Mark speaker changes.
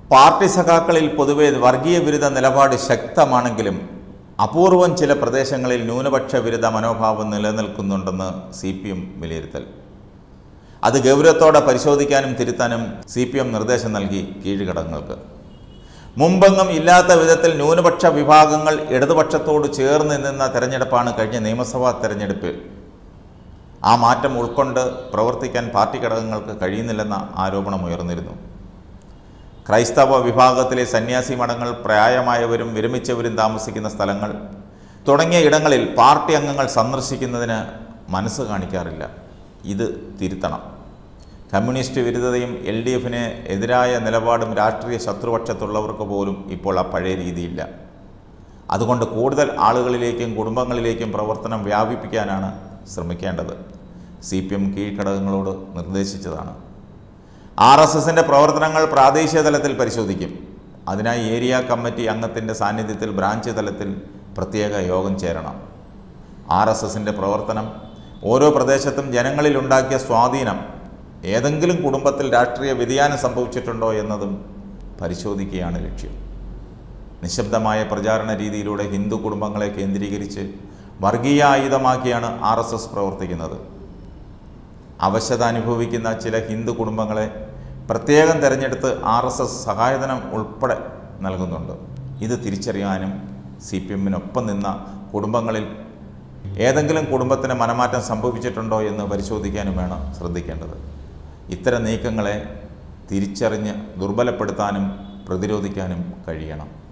Speaker 1: party സഖാക്കളിൽ പൊതുവെ വർഗീയ വിരുദ്ധ നിലപാട് ശക്തമാണെങ്കിലും അപൂർവം ചില പ്രദേശങ്ങളിൽ ന്യൂനപക്ഷ വിരുദ്ധ മനോഭാവം നിലനിൽക്കുന്നുണ്ടെന്ന് സി പി എം വിലയിരുത്തൽ അത് ഗൗരവത്തോടെ പരിശോധിക്കാനും തിരുത്താനും സി പി എം നിർദ്ദേശം നൽകി കീഴ്ഘടകങ്ങൾക്ക് മുമ്പെങ്ങും ഇല്ലാത്ത വിധത്തിൽ ന്യൂനപക്ഷ വിഭാഗങ്ങൾ ഇടതുപക്ഷത്തോട് ചേർന്ന് നിന്ന തെരഞ്ഞെടുപ്പാണ് കഴിഞ്ഞ നിയമസഭാ തെരഞ്ഞെടുപ്പിൽ ആ മാറ്റം ഉൾക്കൊണ്ട് പ്രവർത്തിക്കാൻ പാർട്ടി ഘടകങ്ങൾക്ക് കഴിയുന്നില്ലെന്ന ആരോപണം ഉയർന്നിരുന്നു ക്രൈസ്തവ വിഭാഗത്തിലെ സന്യാസി മഠങ്ങൾ പ്രായമായവരും വിരമിച്ചവരും താമസിക്കുന്ന സ്ഥലങ്ങൾ തുടങ്ങിയ ഇടങ്ങളിൽ പാർട്ടി അംഗങ്ങൾ സന്ദർശിക്കുന്നതിന് മനസ്സ് കാണിക്കാറില്ല ഇത് തിരുത്തണം കമ്മ്യൂണിസ്റ്റ് വിരുദ്ധതയും എൽ ഡി എഫിന് എതിരായ നിലപാടും രാഷ്ട്രീയ ശത്രുപക്ഷത്തുള്ളവർക്ക് പോലും ഇപ്പോൾ ആ പഴയ രീതിയില്ല അതുകൊണ്ട് കൂടുതൽ ആളുകളിലേക്കും കുടുംബങ്ങളിലേക്കും പ്രവർത്തനം വ്യാപിപ്പിക്കാനാണ് ശ്രമിക്കേണ്ടത് സി പി എം കീഴ്ഘടകങ്ങളോട് നിർദ്ദേശിച്ചതാണ് ആർ എസ് എസിൻ്റെ പ്രവർത്തനങ്ങൾ പ്രാദേശിക തലത്തിൽ പരിശോധിക്കും അതിനായി ഏരിയ കമ്മിറ്റി അംഗത്തിൻ്റെ സാന്നിധ്യത്തിൽ ബ്രാഞ്ച് തലത്തിൽ പ്രത്യേക യോഗം ചേരണം ആർ എസ് എസിൻ്റെ പ്രവർത്തനം ഓരോ പ്രദേശത്തും ജനങ്ങളിൽ ഉണ്ടാക്കിയ സ്വാധീനം ഏതെങ്കിലും കുടുംബത്തിൽ രാഷ്ട്രീയ വ്യതിയാനം സംഭവിച്ചിട്ടുണ്ടോ എന്നതും പരിശോധിക്കുകയാണ് ലക്ഷ്യം നിശബ്ദമായ പ്രചാരണ രീതിയിലൂടെ ഹിന്ദു കുടുംബങ്ങളെ കേന്ദ്രീകരിച്ച് വർഗീയ ആയുധമാക്കിയാണ് ആർ എസ് എസ് പ്രവർത്തിക്കുന്നത് അവശത അനുഭവിക്കുന്ന ചില ഹിന്ദു കുടുംബങ്ങളെ പ്രത്യേകം തിരഞ്ഞെടുത്ത് ആർ എസ് എസ് സഹായധനം ഉൾപ്പെടെ നൽകുന്നുണ്ട് ഇത് തിരിച്ചറിയാനും സി പി എമ്മിനൊപ്പം നിന്ന കുടുംബങ്ങളിൽ ഏതെങ്കിലും കുടുംബത്തിന് മനമാറ്റം സംഭവിച്ചിട്ടുണ്ടോ എന്ന് പരിശോധിക്കാനും വേണം ശ്രദ്ധിക്കേണ്ടത് ഇത്തരം നീക്കങ്ങളെ തിരിച്ചറിഞ്ഞ് ദുർബലപ്പെടുത്താനും പ്രതിരോധിക്കാനും കഴിയണം